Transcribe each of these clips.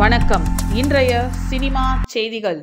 வணக்கம் இன்றைய சினிமா செய்திகள்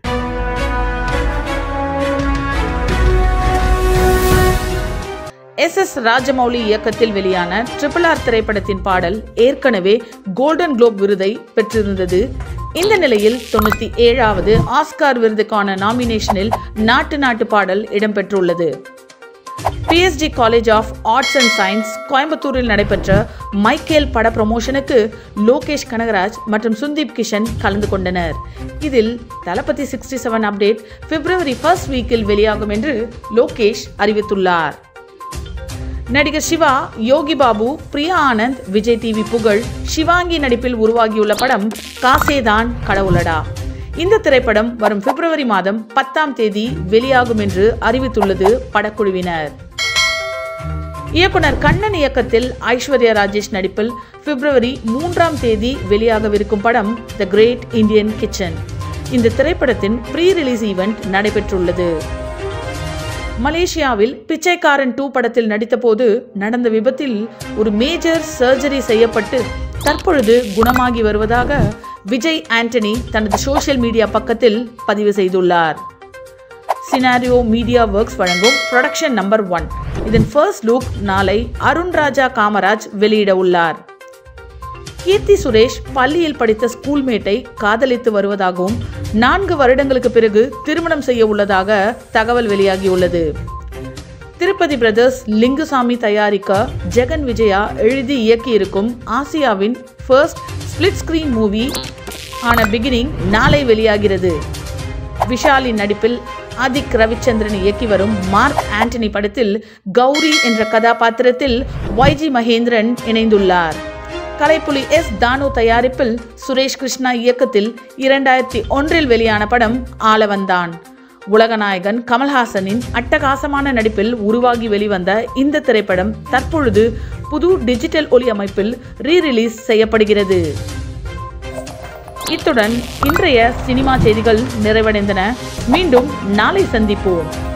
எஸ் எஸ் ராஜமௌலி இயக்கத்தில் வெளியான ட்ரிபிள் ஆர் திரைப்படத்தின் பாடல் ஏற்கனவே கோல்டன் குளோப் விருதை பெற்றிருந்தது இந்த நிலையில் தொண்ணூத்தி ஏழாவது ஆஸ்கார் விருதுக்கான நாமினேஷனில் நாட்டு நாட்டு பாடல் இடம்பெற்றுள்ளது PSG college of arts and science கோயம்புத்தூரில் நடைபெற்ற மைக்கேல் பட ப்ரமோஷனுக்கு லோகேஷ் கனகராஜ் மற்றும் சுந்தீப் கிஷன் கலந்து கொண்டனர் இதில் Thalapathy sixty seven update February first வீக்கில் வெளியாகும் என்று லோகேஷ் அறிவித்துள்ளார் நடிகர் சிவா யோகி பாபு பிரியா ஆனந்த் விஜய் டிவி புகழ் சிவாங்கி நடிப்பில் உருவாகியுள்ள படம் காசேதான் கடவுளடா இந்த திரைப்படம் வரும் பிப்ரவரி மாதம் பத்தாம் தேதி வெளியாகும் என்று அறிவித்துள்ளது படக்குழுவினர் இயக்குனர் கண்ணன் இயக்கத்தில் ஐஸ்வர்யா ராஜேஷ் நடிப்பில் பிப்ரவரி மூன்றாம் தேதி வெளியாகவிருக்கும் படம் த கிரேட் இந்தியன் கிச்சன் இந்த திரைப்படத்தின் ப்ரீ ரிலீஸ் ஈவெண்ட் நடைபெற்றுள்ளது மலேசியாவில் பிச்சைக்காரன் டூ படத்தில் நடித்தபோது நடந்த விபத்தில் ஒரு மேஜர் சர்ஜரி செய்யப்பட்டு தற்பொழுது குணமாகி வருவதாக விஜய் ஆண்டனி தனது சோஷியல் மீடியா பக்கத்தில் பதிவு செய்துள்ளார் சினாரியோ மீடியா ஒர்க்ஸ் வழங்கும் ப்ரொடக்ஷன் நம்பர் ஒன் இதன் ஃபர்ஸ்ட் லுக் நாளை அருண் ராஜா காமராஜ் வெளியிட உள்ளார் கீர்த்தி சுரேஷ் பள்ளியில் படித்த ஸ்கூல்மேட்டை காதலித்து வருவதாகவும் நான்கு வருடங்களுக்கு பிறகு திருமணம் செய்ய உள்ளதாக தகவல் வெளியாகியுள்ளது திருப்பதி பிரதர்ஸ் லிங்குசாமி தயாரிக்க ஜெகன் விஜயா எழுதி இயக்கியிருக்கும் ஆசியாவின் ஃபர்ஸ்ட் ஸ்பிளிட் ஸ்கிரீன் மூவி ஆன பிகினிங் நாளை வெளியாகிறது விஷாலின் நடிப்பில் ஆதிக் ரவிச்சந்திரன் இயக்கி வரும் மார்க் ஆண்டனி படத்தில் கௌரி என்ற கதாபாத்திரத்தில் ஒய்ஜி மகேந்திரன் இணைந்துள்ளார் கலைப்புலி எஸ் தானு தயாரிப்பில் சுரேஷ் கிருஷ்ணா இயக்கத்தில் இரண்டாயிரத்தி ஒன்றில் வெளியான படம் ஆளவந்தான் உலகநாயகன் கமல்ஹாசனின் அட்டகாசமான நடிப்பில் உருவாகி வெளிவந்த இந்த திரைப்படம் தற்பொழுது புது டிஜிட்டல் ஒலி அமைப்பில் ரீ ரிலீஸ் செய்யப்படுகிறது இத்துடன் இன்றைய சினிமா செய்திகள் நிறைவடைந்தன மீண்டும் நாளை சந்திப்போம்